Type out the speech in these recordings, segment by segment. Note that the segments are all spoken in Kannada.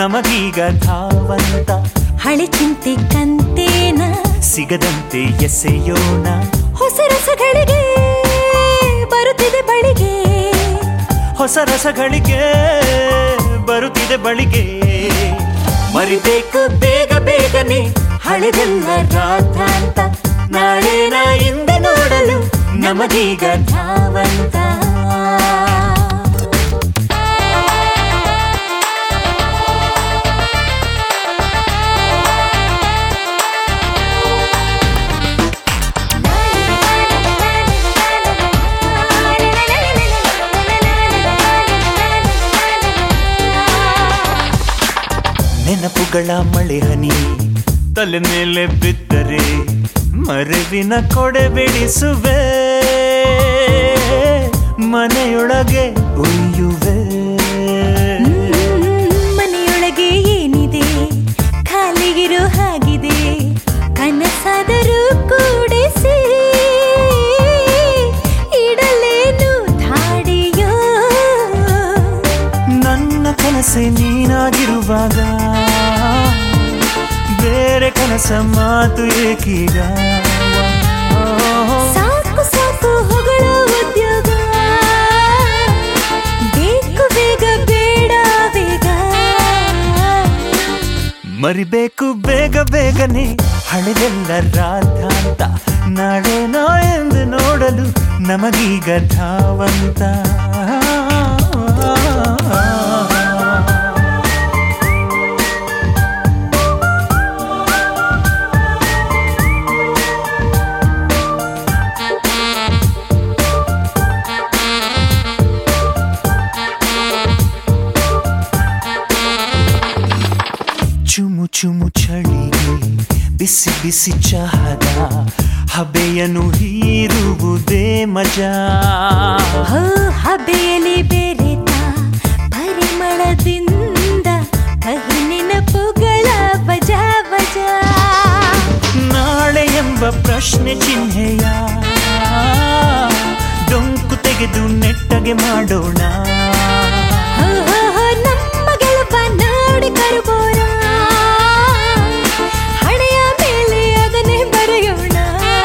ನಮಗೀಗ ಧಾವಂತ ಹಳೆ ಚಿಂತೆ ಕಂತೇನ ಸಿಗದಂತೆ ಎಸೆಯೋಣ ಹೊಸ ರಸಗಳಿಗೆ ಬರುತ್ತಿದೆ ಬಳಿಗೆ ಹೊಸ ರಸಗಳಿಗೆ ಬರುತ್ತಿದೆ ಬಳಿಗೆ ಮರಿಬೇಕು ಬೇಗ ಬೇಗನೆ ಹಳೆದೆಲ್ಲ ರಾಧಾಂತ ನಾಳೆ ನಾಯಿಂದ ನೋಡಲು ನಮಗೀಗ ಧಾವಂತ ನೆನಪುಗಳ ಮಳೆ ಹನಿ ತಲೆ ಮೇಲೆ ಬಿದ್ದರೆ ಮರವಿನ ಕೊಡೆ ಬಿಡಿಸುವೆ ಮನೆಯೊಳಗೆ ಉಯ್ಯುವೆ ಮನೆಯೊಳಗೆ ಏನಿದೆ ಖಾಲಿಗಿರೋ ಹಾಗಿದೆ ಕನಸಾದರೂ ಕೂಡಿಸಿ ಇಡಲೇನು ಧಾಡಿಯೋ ನನ್ನ ಕನಸೆ ನೀನಾಗಿರುವಾಗ ಬೇರೆ ಕನಸ ಮಾತು ಏಕೀಗ ಸಾಕು ಸಾಕು ಹೊಗಳೋ ಉದ್ಯೋಗ ಬೇಕು ಬೇಗ ಬೇಡ ಬೇಗ ಮರಿಬೇಕು ಬೇಗ ಬೇಗನೆ ಹಳೆದೆಲ್ಲ ರಾಧಾಂತ ನಾಡೇನೋ ಎಂದು ನೋಡಲು ನಮಗೀಗ ಧಾವಂತ ಚುಮು ಚುಮು ಚಳಿಗೆ ಬಿಸಿ ಬಿಸಿ ಚಹದ ಹಬೆಯನ್ನು ಹೀರುವುದೇ ಮಜಾ ಹೋ ಹಬೆಯಲ್ಲಿ ಬೆರೆತ ಪರಿಮಳದಿಂದ ಕಹಿ ನೆನಪುಗಳ ಬಜಾ ಬಜಾ ನಾಳೆ ಎಂಬ ಪ್ರಶ್ನೆ ಚಿಹ್ನೆಯ ಡೊಂಕು ತೆಗೆದು ನೆಟ್ಟಗೆ ಮಾಡೋಣ ಹೋ ಹೋ ಹೋ ನಮ್ಮ ಗೆಲುವ ನೋಡಿ ಕರುಬೋರ ಹಣೆಯ ಮೇಲೆ ಅದನ್ನೇ ಬರೆಯೋಣ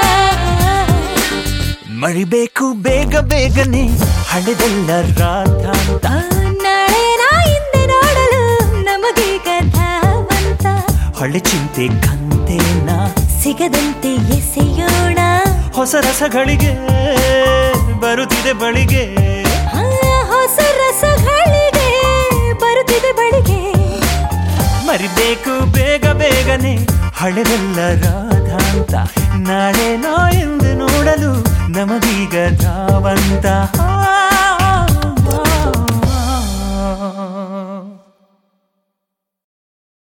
ಮರಿಬೇಕು ಬೇಗ ಬೇಗನೆ ಹಳೆದೆಲ್ಲ ರಾಧಾಂತ ಆ, ನಾಳೆ ನಾ ಹಿಂದೆ ನೋಡಲು ನಮಗೀಗ ಧಾವಂತ ಹಳೆ ಚಿಂತೆ ಕಂತೇನ ಸಿಗದಂತೆ ಎಸೆಯೋಣ ಹೊಸ ರಸಗಳಿಗೆ ಬರುತ್ತಿದೆ ಬಳಿಗೆ ಆ, ಹೊಸ ರಸಗಳಿಗೆ ಬರುತ್ತಿದೆ ಬಳಿಗೆ ಮರಿಬೇಕು ಬೇಗ ಬೇಗನೆ ಹಳೆದೆಲ್ಲ ರಾಧಾಂತ ನಾಳೆ ನಾ ಎಂದು ನೋಡಲು ನಮಗೀಗ ಧಾವಂತ